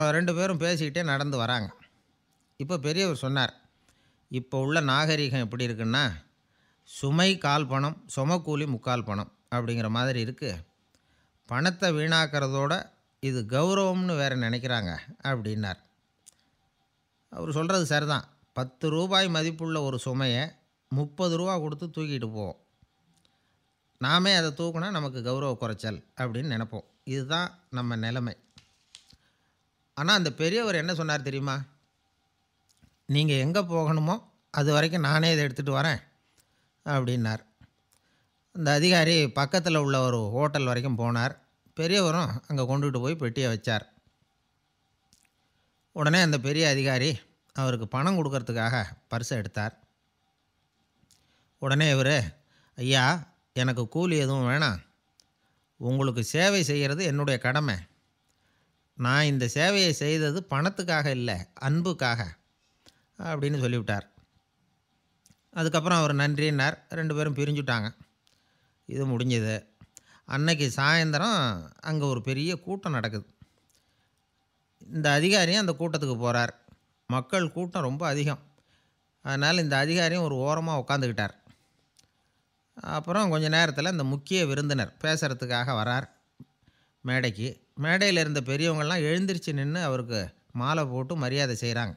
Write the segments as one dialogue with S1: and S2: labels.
S1: ரெண்டு பேரும் பேசிக்கிட்டே நடந்து வராங்க இப்போ பெரியவர் சொன்னார் இப்போ உள்ள நாகரிகம் எப்படி இருக்குன்னா சுமை கால் பணம் சுமக்கூலி முக்கால் பணம் அப்படிங்கிற மாதிரி இருக்குது பணத்தை வீணாக்கிறதோட இது கௌரவம்னு வேற நினைக்கிறாங்க அப்படின்னார் அவர் சொல்கிறது சரிதான் பத்து ரூபாய் மதிப்புள்ள ஒரு சுமையை முப்பது ரூபா கொடுத்து தூக்கிட்டு போவோம் நாமே அதை தூக்குனா நமக்கு கௌரவ குறைச்சல் அப்படின்னு நினைப்போம் இதுதான் நம்ம நிலைமை ஆனால் அந்த பெரியவர் என்ன சொன்னார் தெரியுமா நீங்கள் எங்கே போகணுமோ அது வரைக்கும் நானே இதை எடுத்துகிட்டு வரேன் அப்படின்னார் அந்த அதிகாரி பக்கத்தில் உள்ள ஒரு ஹோட்டல் வரைக்கும் போனார் பெரியவரும் அங்கே கொண்டுகிட்டு போய் பெட்டியை வச்சார் உடனே அந்த பெரிய அதிகாரி அவருக்கு பணம் கொடுக்கறதுக்காக பர்ஸை எடுத்தார் உடனே இவர் ஐயா எனக்கு கூலி எதுவும் வேணாம் உங்களுக்கு சேவை செய்கிறது என்னுடைய கடமை நான் இந்த சேவையை செய்தது பணத்துக்காக இல்லை அன்புக்காக அப்படின்னு சொல்லிவிட்டார் அதுக்கப்புறம் அவர் நன்றின்னார் ரெண்டு பேரும் பிரிஞ்சுட்டாங்க இது முடிஞ்சது அன்னைக்கு சாயந்தரம் அங்கே ஒரு பெரிய கூட்டம் நடக்குது இந்த அதிகாரியும் அந்த கூட்டத்துக்கு போகிறார் மக்கள் கூட்டம் ரொம்ப அதிகம் அதனால் இந்த அதிகாரியும் ஒரு ஓரமாக உட்காந்துக்கிட்டார் அப்புறம் கொஞ்ச நேரத்தில் இந்த முக்கிய விருந்தினர் பேசுகிறதுக்காக வரார் மேடைக்கு மேடையில் இருந்த பெரியவங்கள்லாம் எழுந்திருச்சு நின்று அவருக்கு மாலை போட்டு மரியாதை செய்கிறாங்க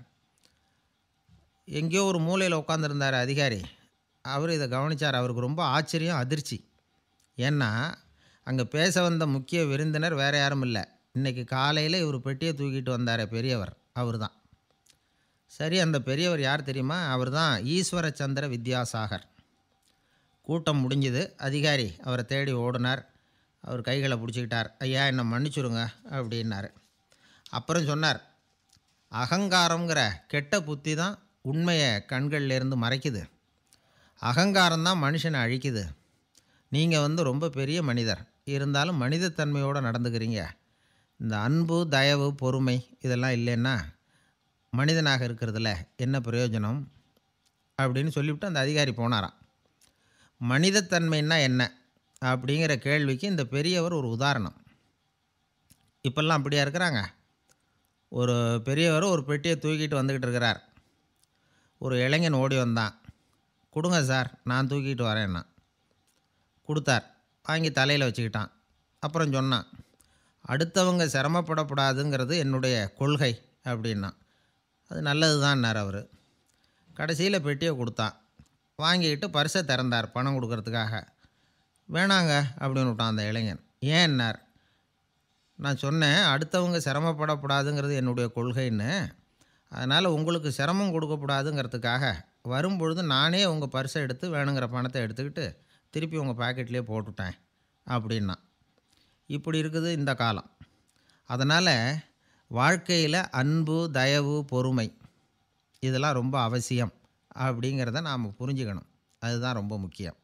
S1: எங்கேயோ ஒரு மூலையில் உட்காந்துருந்தார் அதிகாரி அவர் இதை கவனித்தார் அவருக்கு ரொம்ப ஆச்சரியம் அதிர்ச்சி ஏன்னா அங்கே பேச வந்த முக்கிய விருந்தினர் வேறு யாரும் இல்லை இன்றைக்கி காலையில் இவர் பெட்டியை தூக்கிட்டு வந்தார் பெரியவர் அவர் தான் சரி அந்த பெரியவர் யார் தெரியுமா அவர் தான் ஈஸ்வரச்சந்திர வித்யாசாகர் கூட்டம் முடிஞ்சுது அதிகாரி அவரை தேடி ஓடினார் அவர் கைகளை பிடிச்சிக்கிட்டார் ஐயா என்னை மன்னிச்சுருங்க அப்படின்னாரு அப்புறம் சொன்னார் அகங்காரங்கிற கெட்ட புத்தி தான் உண்மையை கண்கள்லேருந்து மறைக்குது அகங்காரம்தான் மனுஷனை அழிக்குது நீங்கள் வந்து ரொம்ப பெரிய மனிதர் இருந்தாலும் மனிதத்தன்மையோடு நடந்துக்கிறீங்க இந்த அன்பு தயவு பொறுமை இதெல்லாம் இல்லைன்னா மனிதனாக இருக்கிறதுல என்ன பிரயோஜனம் அப்படின்னு சொல்லிவிட்டு அந்த அதிகாரி போனாராம் மனிதத்தன்மைன்னா என்ன அப்படிங்கிற கேள்விக்கு இந்த பெரியவர் ஒரு உதாரணம் இப்பெல்லாம் அப்படியா இருக்கிறாங்க ஒரு பெரியவர் ஒரு பெட்டியை தூக்கிட்டு வந்துக்கிட்டு இருக்கிறார் ஒரு இளைஞன் ஓடி வந்தான் கொடுங்க சார் நான் தூக்கிட்டு வரேன்னா கொடுத்தார் வாங்கி தலையில் வச்சுக்கிட்டான் அப்புறம் சொன்னான் அடுத்தவங்க சிரமப்படக்கூடாதுங்கிறது என்னுடைய கொள்கை அப்படின்னா அது நல்லது தான்னார் அவர் கடைசியில் பெட்டியை கொடுத்தான் வாங்கிக்கிட்டு பர்ஸை திறந்தார் பணம் கொடுக்கறதுக்காக வேணாங்க அப்படின்னு விட்டான் அந்த இளைஞன் ஏன்னார் நான் சொன்னேன் அடுத்தவங்க சிரமப்படக்கூடாதுங்கிறது என்னுடைய கொள்கைன்னு அதனால் உங்களுக்கு சிரமம் கொடுக்கக்கூடாதுங்கிறதுக்காக வரும்பொழுது நானே உங்கள் பர்ஸை எடுத்து வேணுங்கிற பணத்தை எடுத்துக்கிட்டு திருப்பி உங்கள் பாக்கெட்லேயே போட்டுட்டேன் அப்படின்னா இப்படி இருக்குது இந்த காலம் அதனால் வாழ்க்கையில் அன்பு தயவு பொறுமை இதெல்லாம் ரொம்ப அவசியம் அப்படிங்கிறத நாம் புரிஞ்சுக்கணும் அதுதான் ரொம்ப முக்கியம்